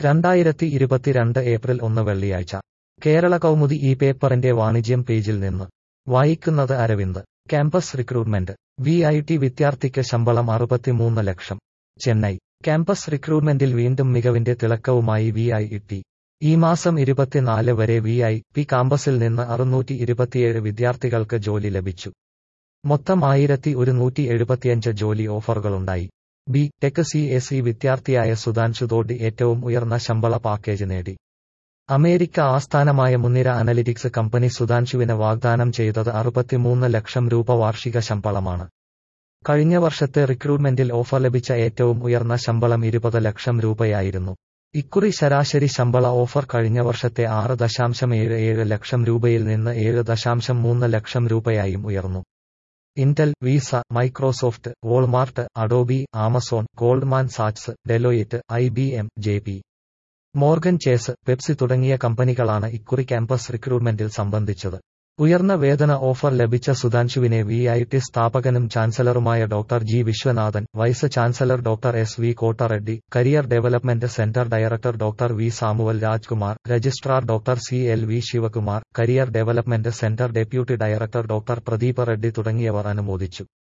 രണ്ടായിരത്തി ഇരുപത്തിരണ്ട് ഏപ്രിൽ ഒന്ന് വെള്ളിയാഴ്ച കേരള കൗമുദി ഈ പേപ്പറിന്റെ വാണിജ്യം പേജിൽ നിന്ന് വായിക്കുന്നത് Aravind campus recruitment V I T വിദ്യാർത്ഥിക്ക് ശമ്പളം അറുപത്തിമൂന്ന് ലക്ഷം ചെന്നൈ ക്യാമ്പസ് റിക്രൂട്ട്മെന്റിൽ വീണ്ടും മികവിന്റെ തിളക്കവുമായി വി ഐ ടി ഈ മാസം ഇരുപത്തിനാല് വരെ വി ഐ പി കാമ്പസിൽ നിന്ന് അറുന്നൂറ്റി ഇരുപത്തിയേഴ് വിദ്യാർത്ഥികൾക്ക് ജോലി ലഭിച്ചു മൊത്തം ആയിരത്തി ഒരുന്നൂറ്റി എഴുപത്തിയഞ്ച് ജോലി ഓഫറുകളുണ്ടായി B tech C S E വിദ്യാർത്ഥിയായ സുധാൻഷു തോഡി ഏറ്റവും ഉയർന്ന ശമ്പള പാക്കേജ് നേടി അമേരിക്ക ആസ്ഥാനമായ മുൻനിര അനലിറ്റിക്സ് കമ്പനി സുധാൻഷുവിന് വാഗ്ദാനം ചെയ്തത് അറുപത്തിമൂന്ന് ലക്ഷം രൂപ വാർഷിക ശമ്പളമാണ് കഴിഞ്ഞ വർഷത്തെ റിക്രൂട്ട്മെന്റിൽ ഓഫർ ലഭിച്ച ഏറ്റവും ഉയർന്ന ശമ്പളം ഇരുപത് ലക്ഷം രൂപയായിരുന്നു ഇക്കുറി ശരാശരി ശമ്പള ഓഫർ കഴിഞ്ഞ വർഷത്തെ ആറ് ദശാംശം ഏഴ് ഏഴ് ലക്ഷം രൂപയിൽ നിന്ന് ഏഴ് ദശാംശം മൂന്ന് ലക്ഷം രൂപയായും ഉയർന്നു Intel Visa Microsoft Walmart Adobe Amazon Goldman സാറ്റ്സ് Deloitte I B M J P Morgan Chase Pepsi തുടങ്ങിയ കമ്പനികളാണ് ഇക്കുറി ക്യാമ്പസ് റിക്രൂട്ട്മെന്റിൽ സംബന്ധിച്ചത് ഉയർന്ന വേതന ഓഫർ ലഭിച്ച സുധാൻഷുവിനെ വി ഐ ടി സ്ഥാപകനും ചാൻസലറുമായ doctor G Viswanathan vice chancellor doctor S V Kotareddy career development centre director doctor V Samuel Rajkumar registrar doctor C L V Sivakumar career development centre deputy director doctor Pradeepa Reddy തുടങ്ങിയവർ അനുമോദിച്ചു